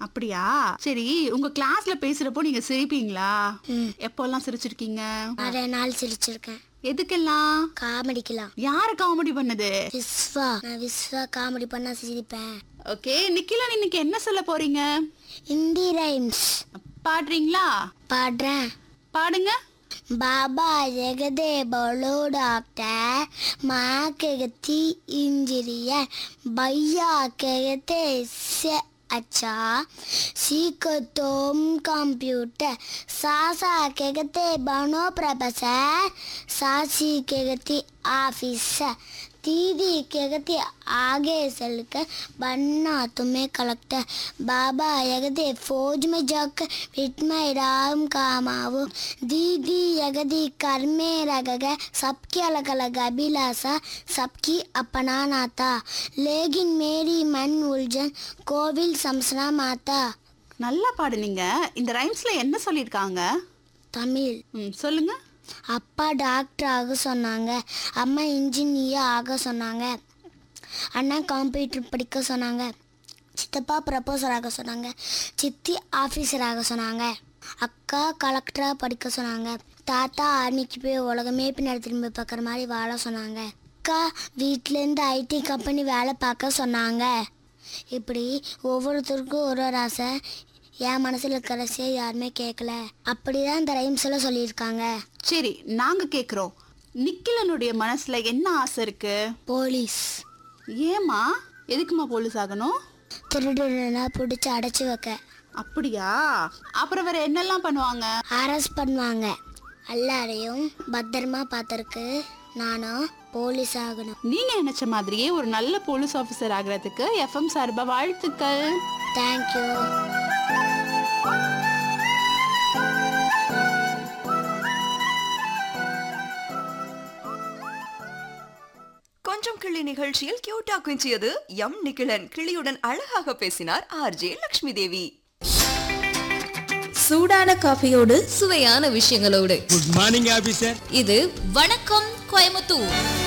அப்படியா சரி உங்க கிளாஸ்ல பேசுறப்போ நீங்க சிரிப்பீங்களா எப்போல்லாம் சிரிச்சிருக்கீங்க நிறைய நாள் சிரிச்சிருக்கேன் எதுக்கெல்லாம் காமெடிக்கலாம் யாரு காமெடி பண்ணது விஸ்வா நான் விஸ்வா காமெடி பண்ணா சிரிப்பேன் ஓகே நிக்கிலன் இன்னைக்கு என்ன சொல்ல போறீங்க ஹிந்தி ரைம்ஸ் பாடுறீங்களா பாடுறேன் பாடுங்க बाबा जगदे बोलो डॉक्टर माँ कहती इंजीनियर भैया कहते इससे अच्छा सीखो तुम कंप्यूटर सासा कहते बनो प्रोफेसर सासी कहती ऑफिसर दीदी कहती आगे चलकर बनना तुम्हें कलेक्टर बाबा यगदे फौज में जाकर फिट में राम काम आओ दीदी यगदी कर में रग गए सबकी अलग अलग अभिलाषा सबकी अपना नाता लेकिन मेरी मन उलझन कोविल समसना माता நல்லா பாடுனீங்க இந்த ரைம்ஸ்ல என்ன சொல்லிருக்காங்க தமிழ் ம், சொல்லுங்க அப்பா டாக்டர் ஆக சொன்னாங்க அம்மா இன்ஜினியர் ஆக சொன்னாங்க அண்ணா கம்ப்யூட்டர் படிக்க சொன்னாங்க சித்தப்பா ப்ரப்போசர் ஆக சொன்னாங்க சித்தி ஆஃபீஸர் ஆக சொன்னாங்க அக்கா கலெக்டராக படிக்க சொன்னாங்க தாத்தா ஆர்மிக்கு போய் உலகமே பின்னாடி திரும்பி பார்க்குற மாதிரி வாழ சொன்னாங்க அக்கா வீட்டிலேருந்து ஐடி கம்பெனி வேலை பார்க்க சொன்னாங்க இப்படி ஒவ்வொருத்தருக்கும் ஒரு ஒரு ஆசை என் மனசில் இருக்கிற ஆசையை யாருமே கேட்கல அப்படிதான் இந்த ரைம்ஸ் எல்லாம் சொல்லியிருக்காங்க சரி நாங்க கேக்குறோம் நிக்கிலனுடைய மனசுல என்ன ஆசை இருக்கு போலீஸ் ஏமா எதுக்குமா போலீஸ் ஆகணும் திருடுனா பிடிச்சி அடைச்சி வைக்க அப்படியா அப்புறம் வேற என்னெல்லாம் பண்ணுவாங்க அரெஸ்ட் பண்ணுவாங்க எல்லாரையும் பத்திரமா பார்த்துருக்கு நானும் போலீஸ் ஆகணும் நீங்க நினைச்ச மாதிரியே ஒரு நல்ல போலீஸ் ஆபீசர் ஆகுறதுக்கு எஃப்எம் சார்பா வாழ்த்துக்கள் தேங்க்யூ கொஞ்சம் கிளி நிகழ்ச்சியில் கியூட்டா குஞ்சியது எம் நிகிலன் கிளியுடன் அழகாக பேசினார் ஆர்ஜே லக்ஷ்மி தேவி சூடான காஃபியோடு சுவையான விஷயங்களோடு குட் மார்னிங் ஆபீசர் இது வணக்கம் கோயமுத்தூர்